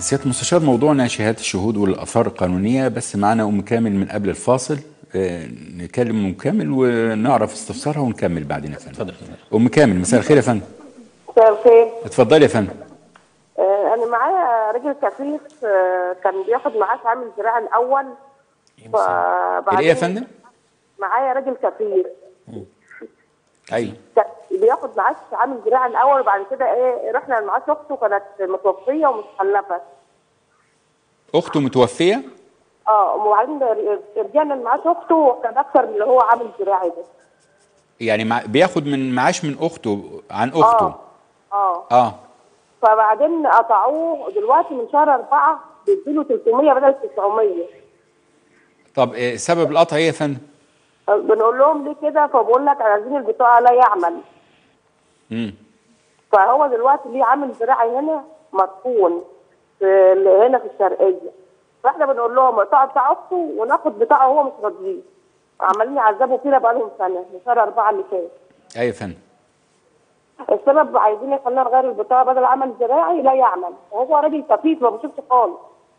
سياده المستشار موضوعنا شهاده الشهود والاثار القانونيه بس معانا ام كامل من قبل الفاصل آه، نكلم ام كامل ونعرف استفسارها ونكمل بعدين يا فندم اتفضل ام كامل مساء الخير يا فندم مساء الخير اتفضلي يا فندم آه، انا معايا راجل كفيف آه، كان بياخد معاش عامل زراعي الاول فبعدين الايه يا فندم معايا راجل كفيف ايوه ك- بياخد معاش عامل زراعي الاول وبعد كده ايه رحنا لمعاش اخته كانت متوفيه ومش مخلفه اخته متوفيه اه وبعدين ر- رجعنا لمعاش اخته وكان اكثر من اللي هو عامل زراعي ده يعني مع بياخد من معاش من اخته عن اخته اه اه اه فبعدين قطعوه دلوقتي من شهر أربعة بيديله 300 بدل 900 طب آه، سبب القطع ايه يا فندم بنقول لهم ليه كده فبقول لك عايزين البطاقة لا يعمل امم فهو دلوقتي ليه عامل زراعي هنا مدفون في ال- هنا في الشرقية فاحنا بنقول لهم اقطعوا بتاع اخته وناخد بتاعه وهو مش راضيين عمالين يعذبوا فينا بقالهم سنة من شهر أربعة اللي فات ايوه يا فندم السبب عايزين يخلينا نغير البطاقة بدل عمل زراعي لا يعمل وهو راجل كفيف ما بيشوفش خالص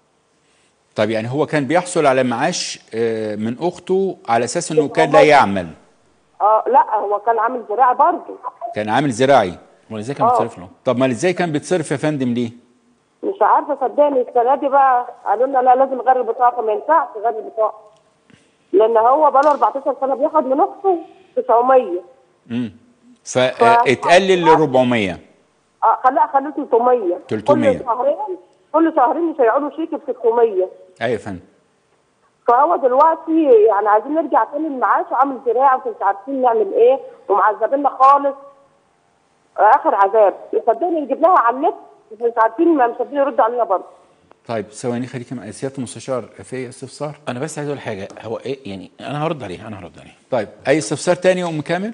طب يعني هو كان بيحصل على معاش آه، من اخته على اساس انه كان لا يعمل اه لا هو كان عامل زراعي برضه كان عامل زراعي امال ازاي كان آه. بيتصرف له؟ طب ما ازاي كان بيتصرف يا فندم ليه مش عارفه صدقني السنه دي بقى قالوا لنا لا لازم نغير البطاقه ما ينفعش نغير البطاقه لان هو بقى له 14 سنه بياخد من اخته 900 امم فاتقلل ل 400 اه خلاها خلوه 300 300. كل شهرين كل شهرين مش هيقعدوا شيك ب 600 ايوه يا فندم فهو دلوقتي يعني عايزين نرجع تاني المعاش وعامل زراعه ومش عارفين نعمل ايه ومعذبيننا خالص اخر عذاب صدقني نجيب لها على النت بس مش عارفين ما مش عارفين يردوا علينا برضه طيب ثواني خليكي مع سياده المستشار في استفسار انا بس عايز اقول حاجه هو ايه يعني انا هرد عليه انا هرد عليه طيب اي استفسار تاني يا ام كامل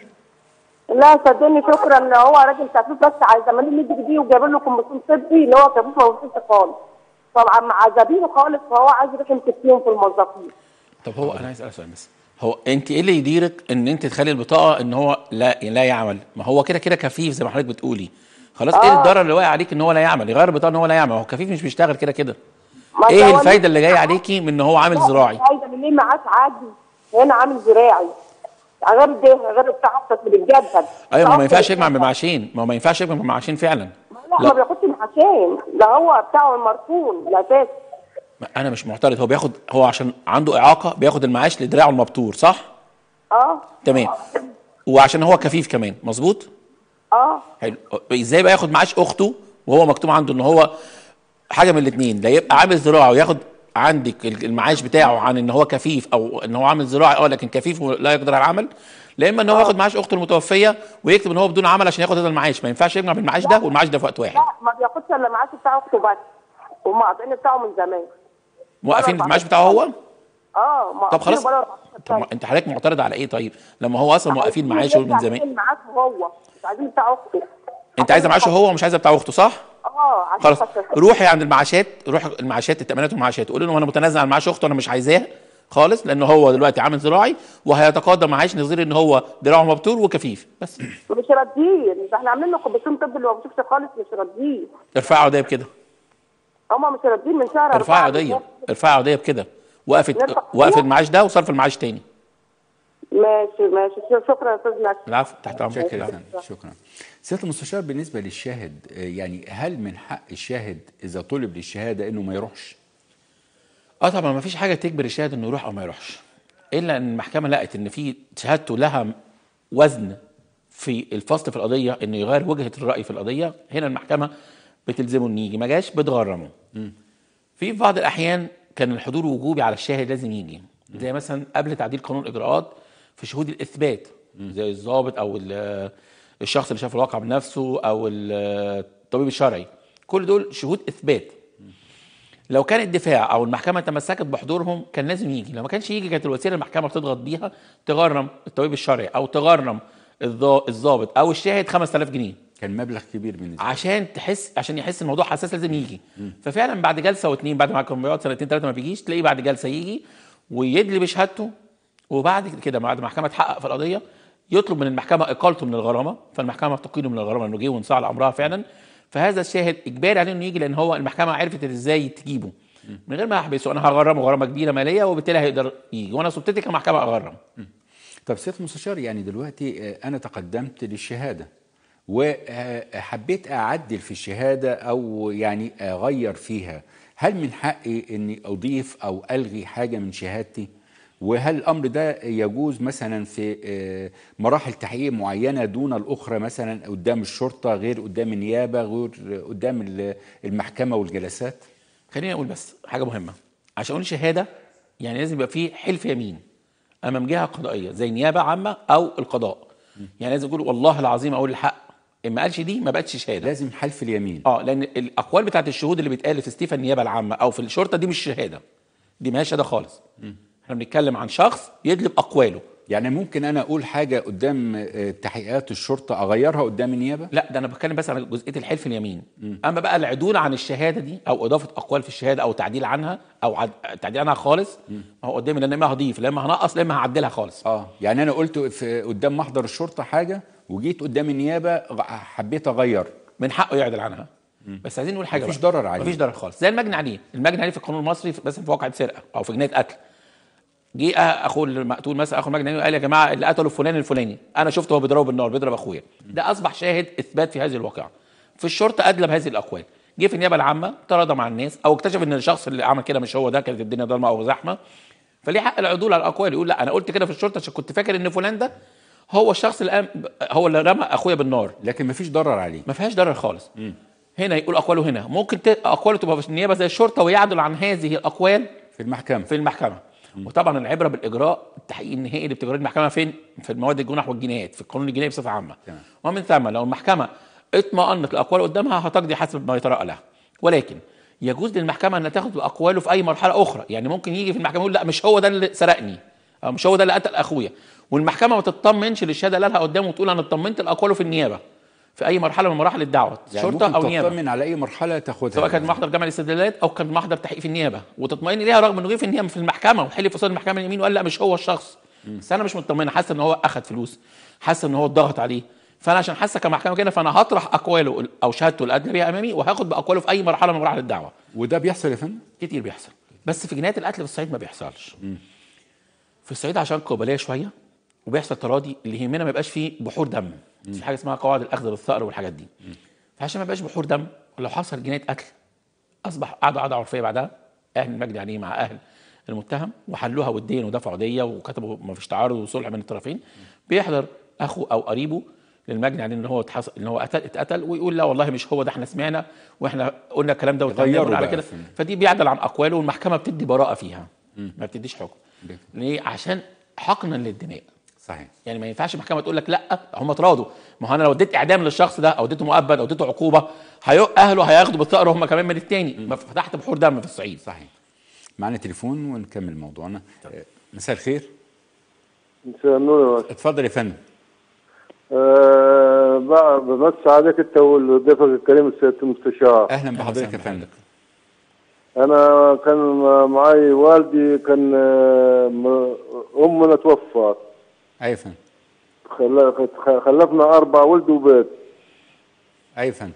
لا صدقني شكرا ان هو راجل كفيف بس عايز اعمل له ميديك دي وجايب له كومبوسين طبي اللي هو كفيف ما وصلش خالص طبعا معذبينه خالص فهو عايز يروح يمسك فيهم في الموظفين طب هو انا عايز اسال سؤال بس هو انت ايه اللي يديرك ان انت تخلي البطاقه ان هو لا لا يعمل ما هو كده كده كفيف زي ما حضرتك بتقولي خلاص ايه آه. الضرر اللي واقع عليك ان هو لا يعمل يغير البطاقه ان هو لا يعمل هو كفيف مش بيشتغل كده كده ما ايه ده الفايده هو اللي جايه عليكي من ان هو عامل زراعي فايده من ليه معاش عادي هنا عامل زراعي غير ده غير بتاع اختك اللي بتجدد ايوه ما هو ما ينفعش بتاع يجمع أختك بمعاشين ما هو ما ينفعش يجمع بمعاشين فعلا لا, ما بياخدش معاشين ده هو بتاعه المركون الاساسي ما انا مش معترض هو بياخد هو عشان عنده اعاقه بياخد المعاش لدراعه المبتور صح اه تمام وعشان هو كفيف كمان مظبوط اه حلو ازاي بقى ياخد معاش اخته وهو مكتوب عنده ان هو حاجه من الاثنين لا يبقى عامل زراعه وياخد عندك المعاش بتاعه عن ان هو كفيف او ان هو عامل زراعي اه لكن كفيف ولا يقدر على العمل لا اما ان هو ياخد معاش اخته المتوفيه ويكتب ان هو بدون عمل عشان ياخد هذا المعاش ما ينفعش يجمع بالمعاش ده والمعاش ده في وقت واحد لا ما بياخدش الا معاش بتاع اخته بس هم قاطعين بتاعه من زمان موقفين المعاش بتاعه هو اه ما طب خلاص بقاله 14 طب سنة. ما انت حضرتك معترض على ايه طيب لما هو اصلا موقفين معاشه من زمان عايزين معاشه هو مش عايزين بتاع اخته انت عايزه معاشه هو ومش عايزه بتاع اخته صح اه عشان خلاص خاطر- روحي عند المعاشات روح المعاشات التامينات والمعاشات قولي لهم انا متنازل عن معاش اخته انا مش عايزاه خالص لان هو دلوقتي عامل زراعي وهيتقاضى معاش نظير ان هو دراعه مبتور وكفيف بس مش راضيين ده احنا عاملين له كومبوسين طب اللي ما بيشوفش خالص مش راضيين ارفعي قضيه بكده هم مش راضيين من شهر ارفعي أربعة قضيه ارفعي قضيه بكده وقفت نرفع وقف قضية؟ المعاش ده وصرف المعاش تاني ماشي ماشي شكرا يا استاذ ناس العفو تحت امرك شكرا يا العفو. فندم شكرا سياده المستشار بالنسبه للشاهد آه، يعني هل من حق الشاهد اذا طلب للشهاده انه ما يروحش اه طبعا ما فيش حاجه تجبر الشاهد انه يروح او ما يروحش الا ان المحكمه لقت ان في شهادته لها وزن في الفصل في القضيه انه يغير وجهه الراي في القضيه هنا المحكمه بتلزمه انه يجي ما جاش بتغرمه في بعض الاحيان كان الحضور وجوبي على الشاهد لازم يجي زي مثلا قبل تعديل قانون الاجراءات في شهود الاثبات زي الضابط او ال- الشخص اللي شاف الواقع بنفسه او ال- الطبيب الشرعي كل دول شهود اثبات لو كان الدفاع او المحكمه تمسكت بحضورهم كان لازم يجي لو ما كانش يجي كانت الوسيله المحكمه بتضغط بيها تغرم الطبيب الشرعي او تغرم الضا- الضابط او الشاهد 5000 جنيه كان مبلغ كبير بالنسبه له. عشان تحس عشان يحس الموضوع حساس لازم يجي ففعلا بعد جلسه واثنين بعد ما كان بيقعد سنتين ثلاثه ما بيجيش تلاقيه بعد جلسه يجي ويدلي بشهادته وبعد كده بعد ما المحكمه تحقق في القضيه يطلب من المحكمه اقالته من الغرامه فالمحكمه بتقيله من الغرامه انه جه وانصاع لامرها فعلا فهذا الشاهد اجباري عليه انه يجي لان هو المحكمه عرفت ازاي تجيبه من غير ما احبسه انا هغرمه غرامه كبيره ماليه وبالتالي هيقدر يجي وانا سلطتي كمحكمه اغرم طب سياده المستشار يعني دلوقتي آه، انا تقدمت للشهاده وحبيت اعدل في الشهاده او يعني اغير فيها هل من حقي اني اضيف او الغي حاجه من شهادتي وهل الامر ده يجوز مثلا في آه، مراحل تحقيق معينه دون الاخرى مثلا قدام الشرطه غير قدام النيابه غير قدام ال- المحكمه والجلسات خليني اقول بس حاجه مهمه عشان اقول شهاده يعني لازم يبقى فيه حلف يمين امام جهه قضائيه زي نيابه عامه او القضاء يعني لازم اقول والله العظيم اقول الحق ان ما قالش دي ما بقتش شهاده لازم حلف اليمين اه لان الاقوال بتاعت الشهود اللي بيتقال في استيفا النيابه العامه او في الشرطه دي مش شهاده دي ما هياش شهاده خالص احنا بنتكلم عن شخص يدلب اقواله يعني ممكن انا اقول حاجه قدام آه، تحقيقات الشرطه اغيرها قدام النيابه لا ده انا بتكلم بس عن جزئيه الحلف اليمين اما بقى العدول عن الشهاده دي او اضافه اقوال في الشهاده او تعديل عنها او عد... تعديل عنها خالص ما هو قدامي لان اما هضيف لا اما هنقص لا اما هعدلها خالص اه يعني انا قلت في قدام محضر الشرطه حاجه وجيت قدام النيابه غ- حبيت اغير من حقه يعدل عنها بس عايزين نقول حاجه مفيش بقى. ضرر عليه. مفيش ضرر خالص زي المجني عليه المجني عليه في القانون المصري في- مثلا في واقعه سرقه او في جنايه قتل جه أ- اخو المقتول مثلا اخو المجني عليه وقال يا جماعه اللي قتلوا فلان الفلاني انا شفته هو بيضربه بالنار بيضرب اخويا ده اصبح شاهد اثبات في هذه الواقعه في الشرطه ادلب هذه الاقوال جه في النيابه العامه تراضى مع الناس او اكتشف ان الشخص اللي عمل كده مش هو ده كانت الدنيا ضلمه او زحمه فليه حق العدول على الاقوال يقول لا انا قلت كده في الشرطه عشان كنت فاكر ان فلان ده هو الشخص اللي قام هو اللي رمى اخويا بالنار لكن مفيش ضرر عليه ما فيهاش ضرر خالص هنا يقول اقواله هنا ممكن ت... اقواله تبقى في النيابه زي الشرطه ويعدل عن هذه الاقوال في المحكمه في المحكمه وطبعا العبره بالاجراء التحقيق النهائي اللي بتجريه المحكمه فين في المواد الجنح والجنايات في القانون الجنائي بصفه عامه تمام. ومن ثم لو المحكمه اطمأنت الاقوال قدامها هتقضي حسب ما يترأى لها ولكن يجوز للمحكمه انها تاخد باقواله في اي مرحله اخرى يعني ممكن يجي في المحكمه يقول لا مش هو ده اللي سرقني او مش هو ده اللي قتل اخويا والمحكمه ما تطمنش للشهاده اللي لها قدامه وتقول انا اطمنت لاقواله في النيابه في اي مرحله من مراحل الدعوه يعني شرطه ممكن او نيابه تطمن على اي مرحله تاخدها سواء كان محضر جمع الاستدلالات او كان محضر تحقيق في النيابه وتطمئن ليها رغم انه جه في النيابه في المحكمه وحلف قصاد المحكمه اليمين وقال لا مش هو الشخص بس انا مش مطمنه حاسه ان هو اخذ فلوس حاسه ان هو اتضغط عليه فانا عشان حاسه كمحكمه كده فانا هطرح اقواله او شهادته الادنى بيها امامي وهاخد باقواله في اي مرحله من مراحل الدعوه وده بيحصل يا فندم كتير بيحصل بس في جنايات القتل في الصعيد ما بيحصلش في الصعيد عشان قبليه شويه وبيحصل تراضي اللي يهمنا ما يبقاش فيه بحور دم في حاجه اسمها قواعد الاخذ بالثأر والحاجات دي فعشان ما يبقاش بحور دم لو حصل جنايه قتل اصبح قعدوا قعده عرفيه بعدها اهل المجني عليه مع اهل المتهم وحلوها وديا ودفعوا ديه وكتبوا ما فيش تعارض وصلح بين الطرفين بيحضر اخو او قريبه للمجني عليه ان هو اتحصل ان هو قتل اتقتل ويقول لا والله مش هو ده احنا سمعنا واحنا قلنا الكلام ده يغيروا وتمام على بقى كده في- فدي بيعدل عن اقواله والمحكمه بتدي براءه فيها ما بتديش حكم جميل. ليه عشان حقنا للدماء صحيح يعني ما ينفعش المحكمه تقول لك لا هم تراضوا ما هو انا لو اديت اعدام للشخص ده او اديته مؤبد او اديته عقوبه هي... اهله هياخدوا بالثأر هم كمان من التاني ما فتحت بحور دم في الصعيد صحيح معنا تليفون ونكمل موضوعنا آه، مساء الخير مساء النور يا باشا. اتفضل يا فندم أه بقى بمس عليك انت وضيفك الكريم السيد المستشار اهلا بحضرتك يا فندم انا كان معي والدي كان آه، م- امنا توفت ايوه يا فندم خل- خلفنا اربع ولد وبيت ايوه يا فندم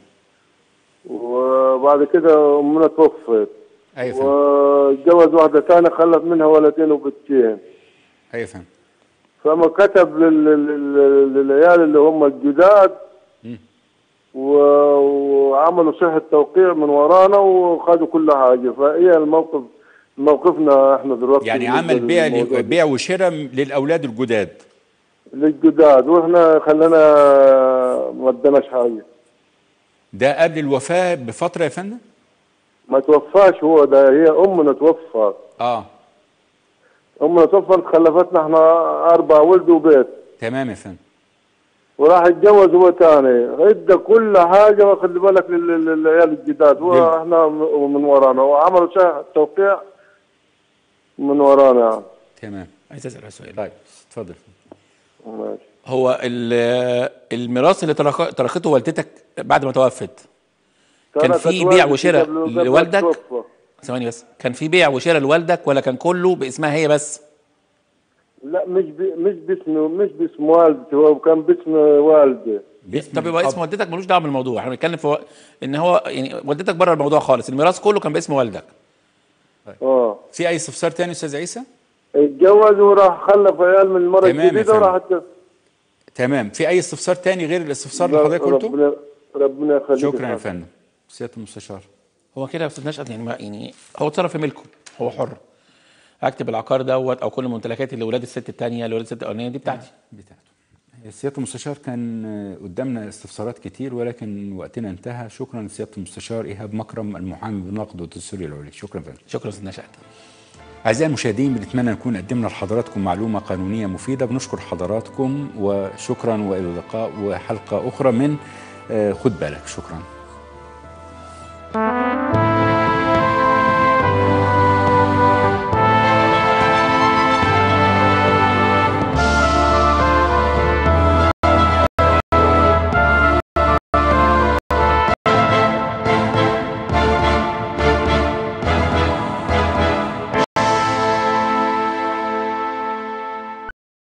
وبعد كده امنا توفت ايوه يا فندم واتجوز واحدة ثانية خلف منها ولدين وبنتين ايوه يا فندم فما كتب لل- لل- لل- للعيال اللي هم الجداد و- وعملوا صحة توقيع من ورانا وخدوا كل حاجة فهي الموقف موقفنا احنا دلوقتي يعني بالنسبة عمل بيع للموضوع ده. بيع وشراء للاولاد الجداد للجداد واحنا خلينا ما ادناش حاجة ده قبل الوفاه بفتره يا فندم ما توفاش هو ده هي امنا توفت اه امنا توفت خلفتنا احنا اربع ولد وبيت تمام يا فندم وراح يتجوز هو تاني ادى كل حاجه واخد بالك لل- لل- للعيال الجداد واحنا م- من ورانا وعملوا شهر توقيع من ورانا يعني تمام عايز اسال سؤال طيب اتفضل ماشي هو ال- الميراث اللي ترك- تركته والدتك بعد ما توفت كان تركت في بيع والدتي وشراء قبل- قبل ما لوالدك؟ تتوفى. ثواني بس كان في بيع وشراء لوالدك ولا كان كله باسمها هي بس لا مش بي مش باسم مش باسم والدتي هو كان باسم والدي باسم طب يبقى الأب. اسم والدتك ملوش دعوه بالموضوع احنا بنتكلم في و- ان هو يعني والدتك بره الموضوع خالص الميراث كله كان باسم والدك اه في اي استفسار تاني استاذ عيسى اتجوز وراح خلف عيال من المره تمام يا الجديده فندم. وراحت تمام في اي استفسار تاني غير الاستفسار اللي حضرتك قلته ربنا ربنا يخليك شكرا يا يا فندم سياده المستشار هو كده يا استاذ نشأت يعني ما يعني هو اتصرف في ملكه هو حر هكتب العقار دوت او كل الممتلكات اللي ولاد الست الثانيه اللي ولاد الست الاولانيه دي بتاعتي بتاعته سياده المستشار كان آه، قدامنا استفسارات كتير ولكن وقتنا انتهى شكرا لسياده المستشار ايهاب مكرم المحامي بالنقد والدستوري العليا شكرا فندم شكرا يا استاذ نشأت أعزائي المشاهدين بنتمنى نكون قدمنا لحضراتكم معلومة قانونية مفيدة بنشكر حضراتكم وشكرا وإلى اللقاء وحلقة أخرى من آه، خد بالك شكرا